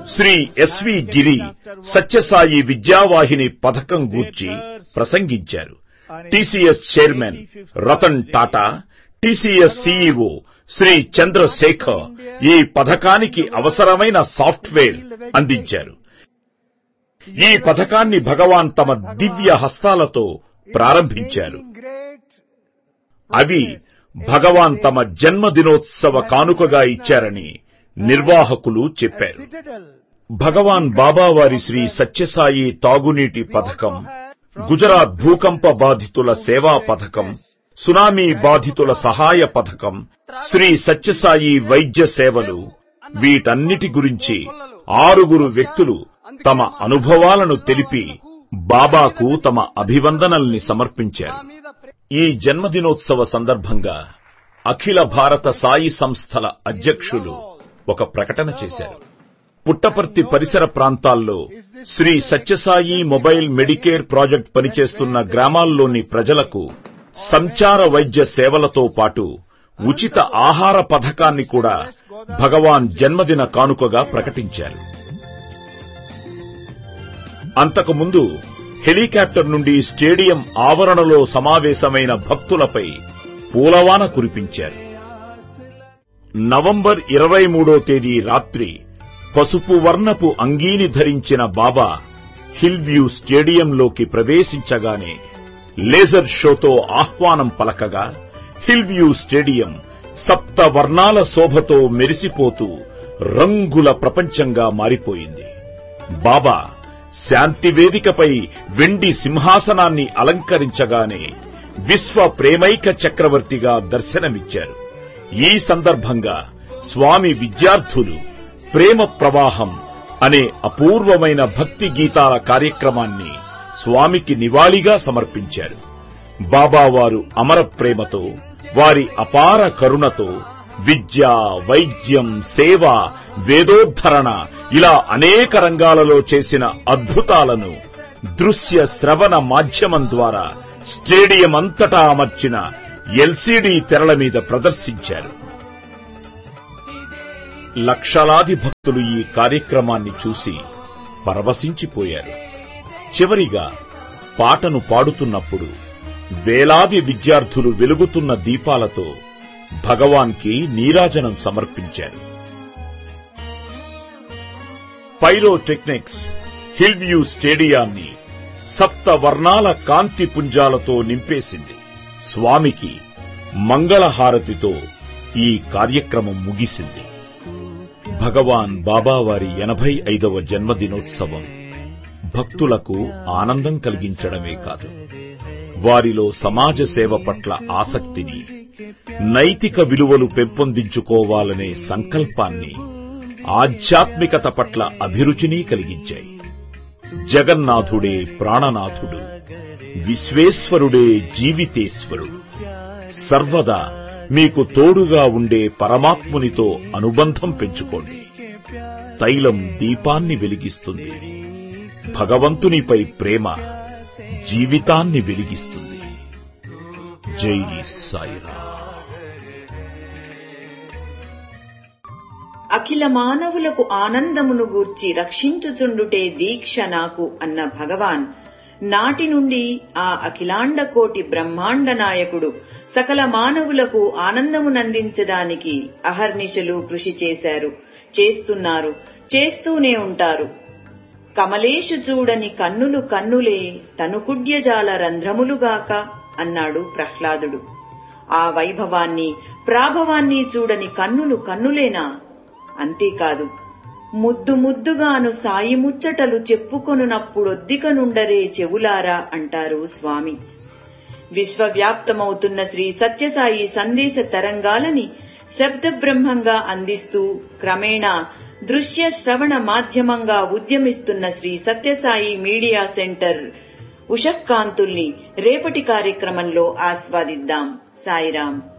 Shri SV Giri Sathya Sai Vidyavahini పథకం గూర్చి ప్రసంగించారు TCS chairman Ratan Tata TCS CEO Shri Chandrasekhar ఈ పథకానికి అవసరమైన సాఫ్ట్వేర్ అందించారు ఈ పథకాన్ని భగవాన్ తమ దివ్య హస్తాలతో ప్రారంభించారు అవి భగవాన్ తమ జన్మదినోత్సవ కానుకగా ఇచ్చారని నిర్వాహకులు చెప్పారు భగవాన్ బాబావారి శ్రీ సత్యసాయి తాగునీటి పథకం గుజరాత్ భూకంప బాధితుల సేవా పథకం సునామీ బాధితుల సహాయ పథకం శ్రీ సత్యసాయి వైద్య సేవలు వీటన్నిటి గురించి ఆరుగురు వ్యక్తులు తమ అనుభవాలను తెలిపి బాబాకు తమ అభివందనల్ని సమర్పించారు ఈ జన్మదినోత్సవ సందర్భంగా అఖిల భారత సాయి సంస్థల అధ్యక్షులు ఒక ప్రకటన చేశారు పుట్టపర్తి పరిసర ప్రాంతాల్లో Shri Sathya Sai mobile medicare project పనిచేస్తున్న గ్రామాల్లోని ప్రజలకు సంచార వైద్య సేవలతో పాటు ఉచిత ఆహార పథకాన్ని కూడా భగవాన్ జన్మదిన కానుకగా ప్రకటించారు అంతకుముందు హెలికాప్టర్ నుండి స్టేడియం ఆవరణలో సమావేశమైన భక్తులపై పూలవాన కురిపించారు నవంబర్ ఇరవై మూడో తేదీ రాత్రి పసుపు వర్ణపు అంగీని ధరించిన బాబా హిల్ వ్యూ స్టేడియంలోకి ప్రవేశించగానే లేజర్ షోతో ఆహ్వానం పలకగా హిల్ వ్యూ స్టేడియం సప్త వర్ణాల శోభతో మెరిసిపోతూ రంగుల ప్రపంచంగా మారిపోయింది బాబా శాంతి వేదికపై వెండి సింహాసనాన్ని అలంకరించగానే విశ్వ ప్రేమైక చక్రవర్తిగా దర్శనమిచ్చారు ఈ సందర్భంగా స్వామి విద్యార్థులు ప్రేమ ప్రవాహం అనే అపూర్వమైన భక్తి గీతాల కార్యక్రమాన్ని స్వామికి నివాళిగా సమర్పించారు బాబావారు అమర ప్రేమతో వారి అపార కరుణతో విద్య వైద్యం సేవ వేదోద్ధరణ ఇలా అనేక రంగాలలో చేసిన అద్భుతాలను దృశ్య శ్రవణ మాధ్యమం ద్వారా స్టేడియం అంతటా అమర్చిన ఎల్సీడీ తెరల మీద ప్రదర్శించారు లక్షలాది భక్తులు ఈ కార్యక్రమాన్ని చూసి పరవశించిపోయారు చివరిగా పాటను పాడుతున్నప్పుడు వేలాది విద్యార్థులు వెలుగుతున్న దీపాలతో భగవాన్కి నీరాజనం సమర్పించారు పైరోటెక్నిక్స్ హిల్ వ్యూ స్టేడియాన్ని సప్త వర్ణాల కాంతి పుంజాలతో నింపేసింది స్వామికి మంగళహారతితో ఈ కార్యక్రమం ముగిసింది భగవాన్ బాబావారి ఎనభై ఐదవ జన్మదినోత్సవం భక్తులకు ఆనందం కలిగించడమే కాదు వారిలో సమాజ సేవ పట్ల ఆసక్తిని నైతిక విలువలు పెంపొందించుకోవాలనే సంకల్పాన్ని ఆధ్యాత్మికత పట్ల అభిరుచిని కలిగించాయి జగన్నాథుడే ప్రాణనాథుడు విశ్వేశ్వరుడే జీవితేశ్వరుడు సర్వదా మీకు తోడుగా ఉండే పరమాత్మునితో అనుబంధం పెంచుకోండి తైలం దీపాన్ని వెలిగిస్తుంది భగవంతునిపై ప్రేమ జీవితాన్ని వెలిగిస్తుంది జై సాయిరా అఖిల మానవులకు ఆనందమును గూర్చి రక్షించుచుండుటే దీక్ష నాకు అన్న భగవాన్ నాటి నుండి ఆ అఖిలాండ కోటి బ్రహ్మాండ నాయకుడు సకల మానవులకు ఆనందమునందించడానికి అహర్నిశలు కృషి చేశారు చేస్తున్నారు చేస్తూనే ఉంటారు కమలేషు చూడని కన్నులు కన్నులే తనుకుడ్యజాల రంధ్రములుగాక అన్నాడు ప్రహ్లాదుడు ఆ వైభవాన్ని ప్రాభవాన్ని చూడని కన్నులు కన్నులేనా అంతేకాదు ముద్దు ముద్దుగాను సాయి ముచ్చటలు చెప్పుకొనున్నప్పుడొద్దికనుండరే చెవులారా అంటారు స్వామి విశ్వవ్యాప్తమవుతున్న శ్రీ సత్యసాయి సందేశ తరంగాలని శబ్ద బ్రహ్మంగా అందిస్తూ క్రమేణా దృశ్య శ్రవణ మాధ్యమంగా ఉద్యమిస్తున్న శ్రీ సత్యసాయి మీడియా సెంటర్ ఉషక్కాంతుల్ని రేపటి కార్యక్రమంలో ఆస్వాదిద్దాం సాయిరాం